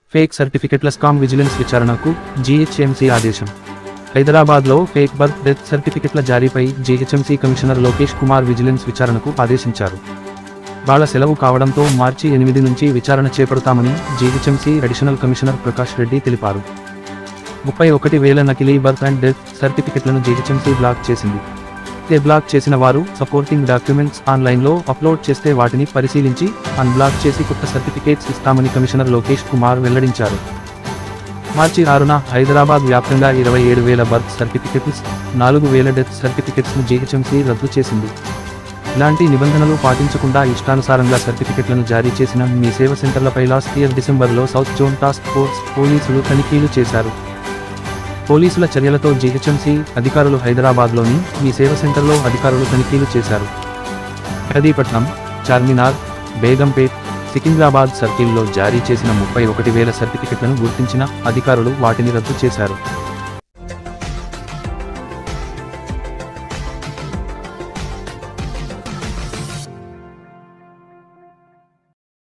fake సర్టిఫికెట్ల scam vigilance విచారణకు GHMC ఆదేశం హైదరాబాద్లో ఫేక్ బర్త్ డెత్ సర్టిఫికెట్ల జారీపై GHMC commissioner Lokesh Kumar vigilance విచారణకు ఆదేశించారు వాళ్ళ సెలవు కావడంతో మార్చి ఎనిమిది నుంచి విచారణ చేపడతామని GHMC additional commissioner Prakash Reddy తెలిపారు ముప్పై ఒకటి వేల నకిలీ బర్త్ అండ్ డెత్ సర్టిఫికెట్లను జీహెచ్ఎంసీ బ్లాక్ చేసింది ఏ బ్లాక్ చేసిన వారు సపోర్టింగ్ డాక్యుమెంట్స్ ఆన్లైన్లో అప్లోడ్ చేస్తే వాటిని పరిశీలించి అన్బ్లాక్ చేసి కొత్త సర్టిఫికేట్స్ ఇస్తామని కమిషనర్ లోకేష్ కుమార్ వెల్లడించారు మార్చి ఆరున హైదరాబాద్ వ్యాప్తంగా ఇరవై ఏడు వేల బర్త్ సర్టిఫికెట్స్ నాలుగు వేల డెత్ సర్టిఫికెట్స్ను జీహెచ్ఎంసీ రద్దు చేసింది ఇలాంటి నిబంధనలు పాటించకుండా ఇష్టానుసారంగా సర్టిఫికెట్లను జారీ చేసిన మీ సేవ సెంటర్లపై లాస్ట్ ఇయర్ డిసెంబర్లో సౌత్ జోన్ టాస్క్ ఫోర్స్ పోలీసులు తనిఖీలు చేశారు పోలీసుల చర్యలతో జీహెచ్ఎంసీ అధికారులు హైదరాబాద్లోని మీ సేవ సెంటర్లో అధికారులు తనిఖీలు చేశారు ఖదీపట్నం చార్మినార్ బేగంపేట్ సికింద్రాబాద్ సర్కిల్లో జారీ చేసిన ముప్పై ఒకటి వేల సర్టిఫికెట్లను గుర్తించిన అధికారులు వాటిని రద్దు చేశారు